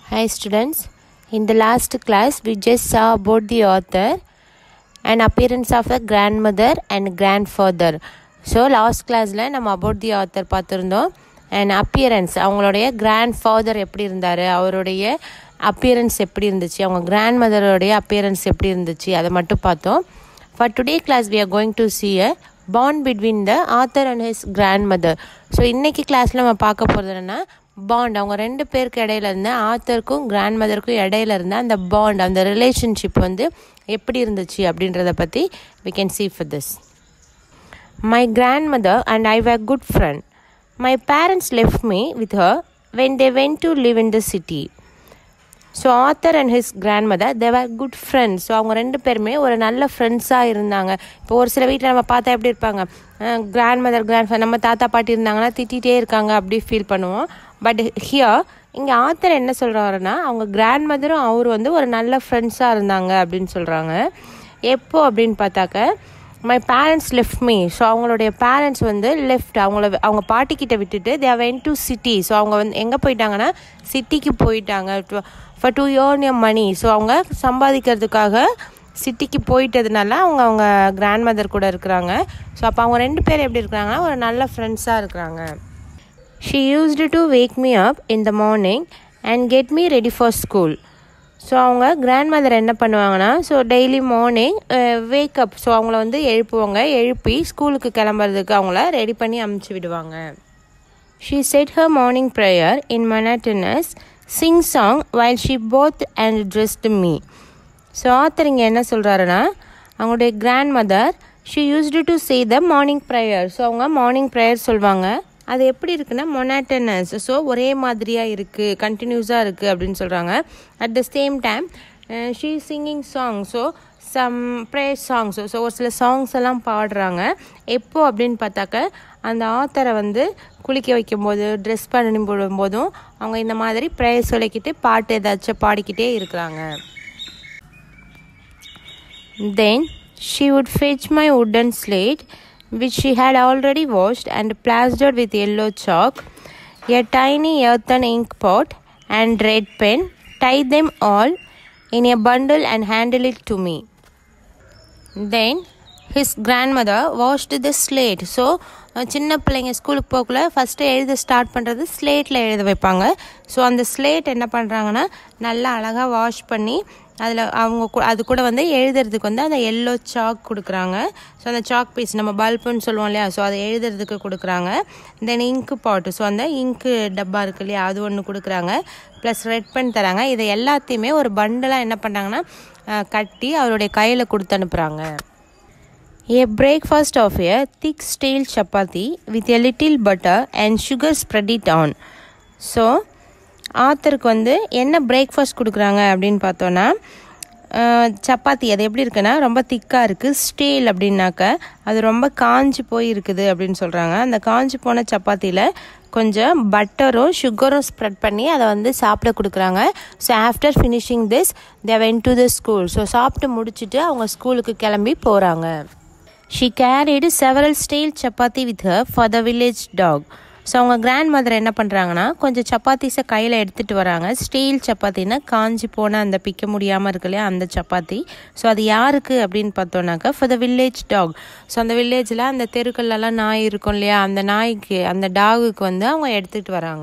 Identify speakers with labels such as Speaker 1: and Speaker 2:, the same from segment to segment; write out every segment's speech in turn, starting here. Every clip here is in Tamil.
Speaker 1: Hi students, in the last class we just saw about the author and appearance of the grandmother and grandfather. So last கிளாஸில் நம்ம அபவுட் தி ஆத்தர் பார்த்துருந்தோம் அண்ட் அப்பியரன்ஸ் அவங்களுடைய கிராண்ட் ஃபாதர் எப்படி இருந்தார் அவருடைய அப்பியரன்ஸ் எப்படி இருந்துச்சு அவங்க கிராண்ட் மதரோடைய அப்பியரன்ஸ் எப்படி இருந்துச்சு அதை மட்டும் பார்த்தோம் for today class we are going to see a bond between the author and his grandmother so இன்றைக்கி கிளாஸில் நம்ம பார்க்க போகிறது என்னென்னா பாண்ட் அவங்க ரெண்டு பேருக்கு இடையில இருந்த ஆத்தருக்கும் கிராண்ட் மதருக்கும் இடையில இருந்த அந்த பாண்ட் அந்த ரிலேஷன்ஷிப் வந்து எப்படி இருந்துச்சு அப்படின்றத பற்றி we can see for this My grandmother and I were good friends. My parents left me with her when they went to live in the city. So author and his grandmother they were good friends so அவங்க ரெண்டு பேருமே ஒரு நல்ல ஃப்ரெண்ட்ஸாக இருந்தாங்க இப்போ ஒரு சில வீட்டில் நம்ம பார்த்தா எப்படி இருப்பாங்க கிராண்ட் மதர் கிராண்ட் நம்ம தாத்தா பாட்டி இருந்தாங்கன்னா திட்டிகிட்டே இருக்காங்க அப்படி ஃபீல் பண்ணுவோம் பட் ஹியர் இங்கே ஆத்தர் என்ன சொல்கிறாருன்னா அவங்க கிராண்ட் மதரும் அவர் வந்து ஒரு நல்ல ஃப்ரெண்ட்ஸாக இருந்தாங்க அப்படின்னு சொல்கிறாங்க எப்போ அப்படின்னு பார்த்தாக்க my parents left me so அவங்களுடைய பேரண்ட்ஸ் வந்து லெஃப்ட் அவங்கள அவங்க பாட்டிக்கிட்ட விட்டுட்டு they went to city so அவங்க வந்து எங்கே போயிட்டாங்கன்னா சிட்டிக்கு போயிட்டாங்க for to earn a money so அவங்க சம்பாதிக்கிறதுக்காக சிட்டிக்கு போயிட்டதுனால அவங்க அவங்க கிராண்ட் மதர் கூட இருக்கிறாங்க ஸோ அப்போ அவங்க ரெண்டு பேர் எப்படி இருக்கிறாங்கன்னா ஒரு நல்ல ஃப்ரெண்ட்ஸாக இருக்கிறாங்க she used to wake me up in the morning and get me ready for school so அவங்க கிராண்ட் மதர் என்ன பண்ணுவாங்கன்னா so daily morning wake up so அவங்கள வந்து எழுப்புவாங்க எழுப்பி ஸ்கூலுக்கு கிளம்புறதுக்கு அவங்கள ரெடி பண்ணி அமுச்சு விடுவாங்க she said her morning prayer in monotonous sing song while she bathed and dressed me so author இங்கே என்ன சொல்கிறாருன்னா அவங்களுடைய grandmother she used to say the morning prayer so அவங்க மார்னிங் ப்ரேயர் சொல்லுவாங்க அது எப்படி இருக்குன்னா மொனாட்டனஸ் ஸோ ஒரே மாதிரியாக இருக்குது கண்டினியூஸாக இருக்குது அப்படின்னு சொல்கிறாங்க at the same time she singing song so some prayer songs so ஒரு சில சாங்ஸ் எல்லாம் பாடுறாங்க எப்போ அப்படின்னு பார்த்தாக்க அந்த ஆத்தரை வந்து குளிக்க வைக்கும்போது ட்ரெஸ் பண்ணி போடும்போதும் அவங்க இந்த மாதிரி ப்ரேயர் சொல்லிக்கிட்டு பாட்டு ஏதாச்சும் பாடிக்கிட்டே இருக்கிறாங்க then she would fetch my wooden slate which she had already washed and plastered with yellow chalk, a tiny earthen ink pot, and red pen, tie them all in a bundle and handle it to me. Then his grandmother washed the slate. So சின்ன பிள்ளைங்க ஸ்கூலுக்கு போகக்குள்ள ஃபஸ்ட்டு எழுத ஸ்டார்ட் பண்ணுறது ஸ்லேட்டில் எழுத வைப்பாங்க ஸோ அந்த ஸ்லேட் என்ன பண்ணுறாங்கன்னா நல்லா அழகாக வாஷ் பண்ணி அதில் அவங்க அது கூட வந்து எழுதுறதுக்கு வந்து அந்த எல்லோ சாக் கொடுக்குறாங்க ஸோ அந்த சாக் பீஸ் நம்ம பல்புன்னு சொல்லுவோம் இல்லையா ஸோ அதை எழுதுறதுக்கு கொடுக்குறாங்க தென் இங்கு பாட்டு ஸோ அந்த இங்கு டப்பா இருக்கு இல்லையா அது ஒன்று கொடுக்குறாங்க ப்ளஸ் ரெட் பென் தராங்க இதை எல்லாத்தையுமே ஒரு பண்டலாக என்ன பண்ணுறாங்கன்னா கட்டி அவருடைய கையில் கொடுத்து அனுப்புகிறாங்க A breakfast of a thick stale chapati with a little butter and sugar spread it on. So ஆத்தருக்கு வந்து என்ன பிரேக்ஃபாஸ்ட் கொடுக்குறாங்க அப்படின்னு பார்த்தோன்னா சப்பாத்தி அது எப்படி இருக்குன்னா ரொம்ப திக்காக இருக்குது ஸ்டீல் அப்படின்னாக்க அது ரொம்ப காஞ்சி போய் இருக்குது அப்படின்னு சொல்கிறாங்க அந்த காஞ்சி போன சப்பாத்தியில் கொஞ்சம் பட்டரும் சுகரும் ஸ்ப்ரெட் பண்ணி அதை வந்து சாப்பிட கொடுக்குறாங்க so after finishing this they went to the school so சாப்பிட்டு முடிச்சுட்டு அவங்க ஸ்கூலுக்கு கிளம்பி போகிறாங்க she carried several stale chapati with her for the village dog so அவங்க கிராண்ட் மதர் என்ன பண்ணுறாங்கன்னா கொஞ்சம் சப்பாத்திஸை கையில் எடுத்துகிட்டு வராங்க ஸ்டீல் சப்பாத்தின்னா காஞ்சி போன அந்த பிக்க முடியாமல் இருக்கு இல்லையா அந்த சப்பாத்தி ஸோ அது யாருக்கு அப்படின்னு பார்த்தோன்னாக்கா for the village dog so அந்த வில்லேஜில் அந்த தெருக்கள்லாம் நாய் இருக்கும் இல்லையா அந்த நாய்க்கு அந்த டாகுக்கு வந்து அவங்க எடுத்துகிட்டு வராங்க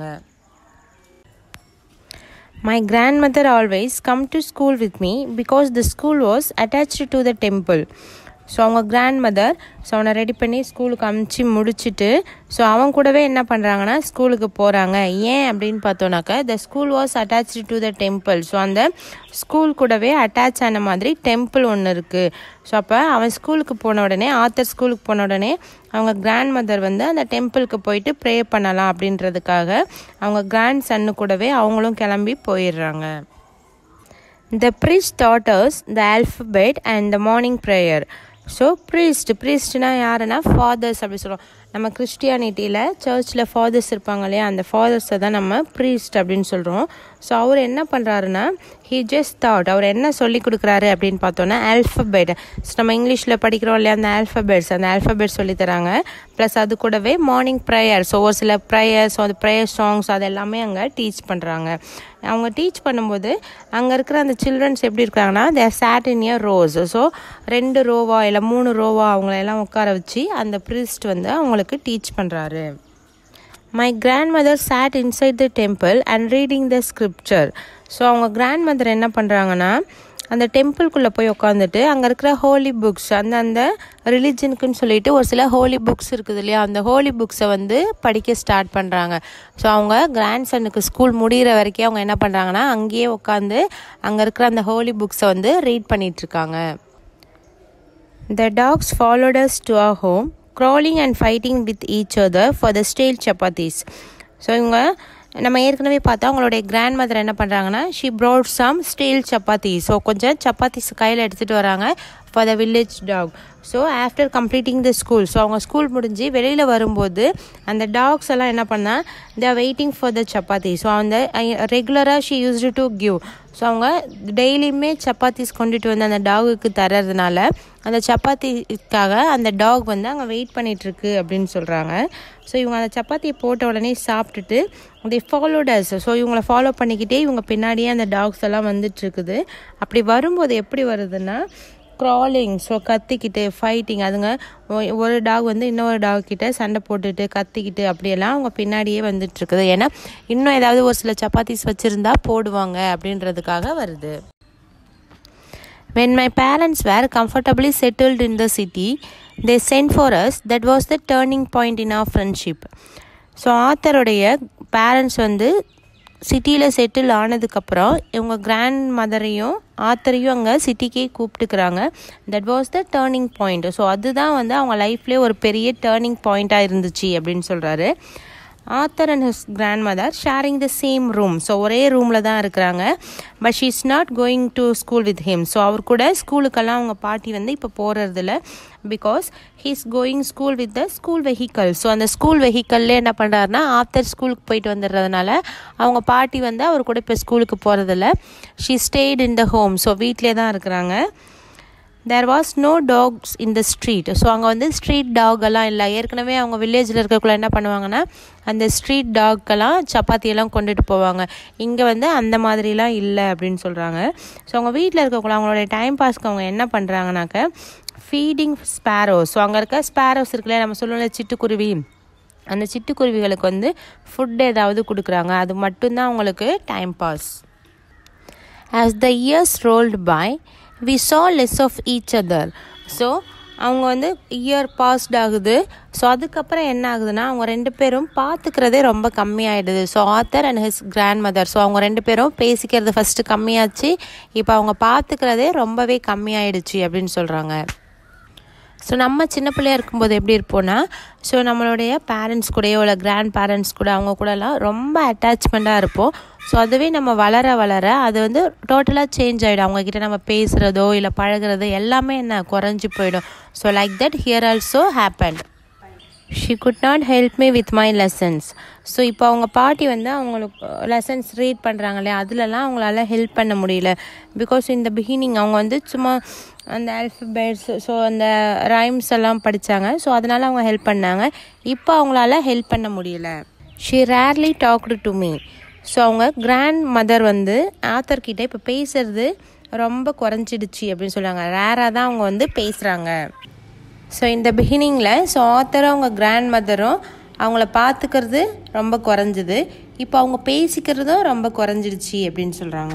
Speaker 1: My grandmother always come to school with me because the school was attached to the temple. So அவங்க கிராண்ட் மதர் ஸோ அவனை ரெடி பண்ணி ஸ்கூலுக்கு அமுச்சு முடிச்சுட்டு ஸோ அவன் கூடவே என்ன பண்ணுறாங்கன்னா ஸ்கூலுக்கு போகிறாங்க ஏன் அப்படின்னு பார்த்தோன்னாக்கா the school was attached to the temple so அந்த ஸ்கூல் கூடவே அட்டாச் ஆன மாதிரி டெம்பிள் ஒன்று இருக்குது ஸோ அப்போ அவன் ஸ்கூலுக்கு போன உடனே ஆத்தர் ஸ்கூலுக்கு போன உடனே அவங்க கிராண்ட் மதர் வந்து அந்த டெம்பிளுக்கு போயிட்டு ப்ரே பண்ணலாம் அப்படின்றதுக்காக அவங்க கிராண்ட் சன்னு கூடவே அவங்களும் கிளம்பி போயிடுறாங்க the priest taught us the alphabet and the morning prayer so priest ப்ரீஸ்ட்னா யாருன்னா ஃபாதர்ஸ் அப்படி சொல்லுவோம் நம்ம கிறிஸ்டியானிட்டியில் சர்ச்சில் ஃபாதர்ஸ் இருப்பாங்க இல்லையா அந்த ஃபாதர்ஸை தான் நம்ம ப்ரீஸ்ட் அப்படின்னு சொல்கிறோம் ஸோ அவர் என்ன பண்ணுறாருன்னா ஹீ ஜஸ்ட் தாட் அவர் என்ன சொல்லி கொடுக்குறாரு அப்படின்னு பார்த்தோன்னா ஆல்ஃபபெட் நம்ம இங்கிலீஷில் படிக்கிறோம் இல்லையா அந்த ஆல்ஃபபெட்ஸ் அந்த ஆல்ஃபபெட் சொல்லி தராங்க ப்ளஸ் அது கூடவே மார்னிங் ப்ரேயர் ஸோ ஒரு சில ப்ரேயர்ஸ் அந்த ப்ரேயர் சாங்ஸ் அது எல்லாமே அங்கே டீச் பண்ணுறாங்க அவங்க டீச் பண்ணும்போது அங்கே இருக்கிற அந்த சில்ட்ரன்ஸ் எப்படி இருக்காங்கன்னா they sat in year rows so ரெண்டு ரோவா இல்லை மூணு ரோவா அவங்கள எல்லாம் உட்கார வச்சு அந்த ப்ரீஸ்ட் வந்து அவங்களுக்கு டீச் பண்ணுறாரு my grandmother sat inside the temple and reading the scripture so அவங்க கிராண்ட் மதர் என்ன பண்ணுறாங்கன்னா அந்த டெம்பிள்குள்ளே போய் உட்காந்துட்டு அங்கே இருக்கிற ஹோலி புக்ஸ் அந்த அந்த ரிலிஜனுக்குன்னு சொல்லிட்டு ஒரு சில ஹோலி புக்ஸ் இருக்குது இல்லையா அந்த ஹோலி புக்ஸை வந்து படிக்க ஸ்டார்ட் பண்ணுறாங்க ஸோ அவங்க கிராண்ட் சனுக்கு ஸ்கூல் முடிகிற வரைக்கும் அவங்க என்ன பண்ணுறாங்கன்னா அங்கேயே உட்காந்து அங்கே இருக்கிற அந்த ஹோலி புக்ஸை வந்து ரீட் பண்ணிகிட்ருக்காங்க The dogs followed us to our home, crawling and fighting with each other for the stale chapatis. So இவங்க நம்ம ஏற்கனவே பார்த்தா அவங்களுடைய கிராண்ட் மதர் என்ன பண்ணுறாங்கன்னா she brought some stale chapati so கொஞ்சம் சப்பாத்திஸ் கையில் எடுத்துகிட்டு வராங்க for the village dog so after completing the school so அவங்க ஸ்கூல் முடிஞ்சு வெளியில் வரும்போது அந்த டாக்ஸ் எல்லாம் என்ன பண்ணால் the waiting for the chapati so அந்த ரெகுலராக she used to give so அவங்க டெய்லியுமே சப்பாத்திஸ் கொண்டுட்டு வந்து அந்த டாகுக்கு தர்றதுனால அந்த சப்பாத்திக்காக அந்த டாக் வந்து அங்கே வெயிட் பண்ணிகிட்ருக்கு அப்படின்னு சொல்கிறாங்க ஸோ இவங்க அந்த சப்பாத்தியை போட்ட உடனே சாப்பிட்டுட்டு தே ஃபாலோடஸ் ஸோ இவங்கள ஃபாலோ பண்ணிக்கிட்டே இவங்க பின்னாடியே அந்த டாக்ஸ் எல்லாம் வந்துட்டுருக்குது அப்படி வரும்போது எப்படி வருதுன்னா க்ராலிங் ஸோ கத்திக்கிட்டு ஃபைட்டிங் அதுங்க ஒ- ஒரு டாக் வந்து இன்னொரு டாக் கிட்ட சண்டை போட்டுட்டு கத்திக்கிட்டு அப்படியெல்லாம் அவங்க பின்னாடியே வந்துட்டு இருக்குது ஏன்னா இன்னும் ஏதாவது ஒரு சில சப்பாத்திஸ் வச்சுருந்தா போடுவாங்க அப்படின்றதுக்காக வருது When my parents were comfortably settled in the city, they sent for us. That was the turning point in our friendship. So ஆத்தருடைய பேரண்ட்ஸ் வந்து சிட்டியில் செட்டில் ஆனதுக்கப்புறம் இவங்க கிராண்ட் மதரையும் ஆத்தரையும் அங்கே சிட்டிக்கே கூப்பிட்டுக்கிறாங்க that was the turning point so அதுதான் வந்து அவங்க லைஃப்லேயே ஒரு பெரிய டேர்னிங் பாயிண்ட்டாக இருந்துச்சு அப்படின்னு சொல்கிறாரு author and his grandmother sharing the same room so ஒரே ரூமில் தான் இருக்கிறாங்க but she is not going to school with him so அவர் கூட ஸ்கூலுக்கெல்லாம் அவங்க பாட்டி வந்து இப்போ போகிறதில்ல because he's going school with the school vehicle so அந்த ஸ்கூல் வெஹிக்கல்லே என்ன பண்ணுறாருனா ஆஃப்டர் ஸ்கூலுக்கு போயிட்டு வந்துடுறதுனால அவங்க பாட்டி வந்து அவர் கூட இப்போ ஸ்கூலுக்கு போகிறதில்ல she stayed in the home so வீட்டிலே தான் இருக்கிறாங்க there was no dogs in the street so அங்கே வந்து ஸ்ட்ரீட் டாக் எல்லாம் இல்லை ஏற்கனவே அவங்க வில்லேஜில் இருக்கக்குள்ள என்ன பண்ணுவாங்கன்னா அந்த ஸ்ட்ரீட் டாக்கெல்லாம் சப்பாத்தியெல்லாம் கொண்டுட்டு போவாங்க இங்கே வந்து அந்த மாதிரிலாம் இல்லை அப்படின்னு சொல்கிறாங்க ஸோ அவங்க வீட்டில் இருக்கக்குள்ள அவங்களுடைய டைம் பாஸ்க்கு அவங்க என்ன பண்ணுறாங்கனாக்க ஃபீடிங் ஸ்பேரோஸ் ஸோ அங்கே இருக்க ஸ்பேரோஸ் இருக்குல்ல நம்ம சொல்லுவோம்ல சிட்டுக்குருவி அந்த சிட்டுக்குருவிகளுக்கு வந்து ஃபுட் ஏதாவது கொடுக்குறாங்க அது மட்டும்தான் அவங்களுக்கு time pass as the years rolled by we saw less of each other so அவங்க வந்து இயர் பாஸ்ட் ஆகுது ஸோ அதுக்கப்புறம் என்ன ஆகுதுன்னா அவங்க ரெண்டு பேரும் பார்த்துக்கிறதே ரொம்ப கம்மியாயிடுது so author and his grandmother so அவங்க ரெண்டு பேரும் பேசிக்கிறது ஃபஸ்ட்டு கம்மியாச்சு இப்போ அவங்க பார்த்துக்கிறதே ரொம்பவே கம்மியாயிடுச்சு அப்படின்னு சொல்கிறாங்க ஸோ நம்ம சின்ன பிள்ளையா இருக்கும்போது எப்படி இருப்போம்னா ஸோ நம்மளுடைய பேரண்ட்ஸ் கூடயோ இல்லை கிராண்ட் பேரண்ட்ஸ் கூட அவங்க கூடலாம் ரொம்ப அட்டாச்மெண்ட்டாக இருப்போம் ஸோ அதுவே நம்ம வளர வளர அது வந்து டோட்டலாக சேஞ்ச் ஆகிடும் அவங்கக்கிட்ட நம்ம பேசுகிறதோ இல்லை பழகுறதோ எல்லாமே என்ன குறைஞ்சி போயிடும் so like that here also happen she could not help me with my lessons so இப்போ அவங்க பாட்டி வந்து அவங்களுக்கு லெசன்ஸ் ரீட் பண்ணுறாங்க இல்லையா அதுலலாம் அவங்களால ஹெல்ப் பண்ண முடியல பிகாஸ் இந்த பிகினிங் அவங்க வந்து சும்மா அந்த ஆல்ஃபபெட்ஸ் ஸோ அந்த ரைம்ஸ் எல்லாம் படித்தாங்க ஸோ அதனால் அவங்க ஹெல்ப் பண்ணாங்க இப்போ அவங்களால ஹெல்ப் பண்ண முடியல she rarely talked to me so அவங்க கிராண்ட் மதர் வந்து ஆத்தர் கிட்ட இப்போ பேசுறது ரொம்ப குறைஞ்சிடுச்சு அப்படின்னு சொல்லுவாங்க ரேராக தான் அவங்க வந்து பேசுகிறாங்க ஸோ இந்த பிகினிங்கில் ஸோ ஆத்தரும் அவங்க கிராண்ட் மதரும் அவங்கள பார்த்துக்கிறது ரொம்ப குறைஞ்சிது இப்போ அவங்க பேசிக்கிறதும் ரொம்ப குறைஞ்சிடுச்சு அப்படின்னு சொல்கிறாங்க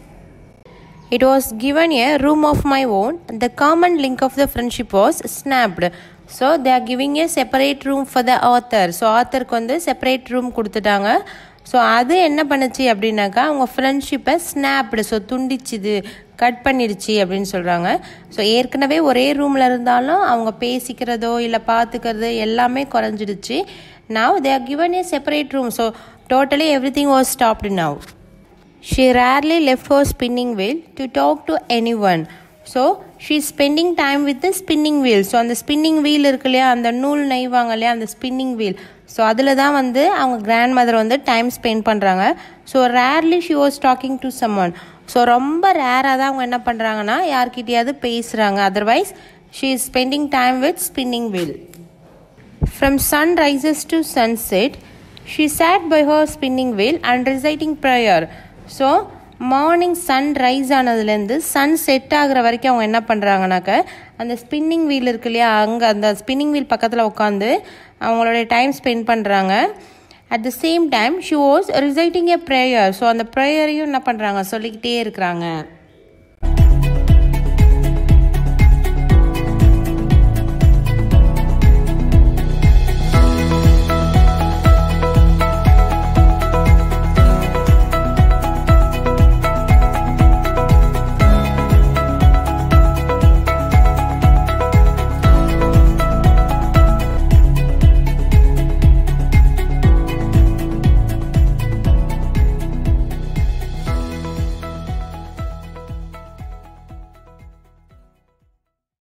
Speaker 1: It was given a room of my own. The common link of the friendship was snapped. So they are giving a separate room for the author so ஆத்தருக்கு வந்து செப்பரேட் ரூம் கொடுத்துட்டாங்க ஸோ அது என்ன பண்ணுச்சு அப்படின்னாக்கா அவங்க ஃப்ரெண்ட்ஷிப்பை ஸ்னாப்டு ஸோ துண்டிச்சுது கட் பண்ணிடுச்சு அப்படின்னு சொல்கிறாங்க ஸோ ஏற்கனவே ஒரே ரூமில் இருந்தாலும் அவங்க பேசிக்கிறதோ இல்லை பார்த்துக்கிறது எல்லாமே குறைஞ்சிடுச்சு now they are given a separate room so totally everything was stopped now She rarely left her spinning wheel to talk to anyone. So she spending time with the spinning wheel so அந்த ஸ்பின்னிங் வீல் இருக்கு இல்லையா அந்த நூல் நெய்வாங்க இல்லையா அந்த ஸ்பின்னிங் வீல் ஸோ அதில் தான் வந்து அவங்க கிராண்ட் மதர் வந்து டைம் ஸ்பெண்ட் பண்ணுறாங்க so rarely she was talking to someone so ரொம்ப ரேராக தான் அவங்க என்ன பண்ணுறாங்கன்னா யார்கிட்டயாவது பேசுகிறாங்க otherwise she is spending time with spinning wheel From sunrises to sunset, she sat by her spinning wheel and reciting prayer. So morning sunrise ஆனதுலேருந்து சன் செட் ஆகுற வரைக்கும் அவங்க என்ன பண்ணுறாங்கனாக்க அந்த ஸ்பின்னிங் வீல் இருக்கு இல்லையா அங்கே அந்த ஸ்பின்னிங் வீல் பக்கத்தில் உட்காந்து அவங்களுடைய டைம் ஸ்பெண்ட் பண்ணுறாங்க at the same time she was reciting a prayer so அந்த ப்ரேயரையும் என்ன பண்ணுறாங்க சொல்லிக்கிட்டே இருக்கிறாங்க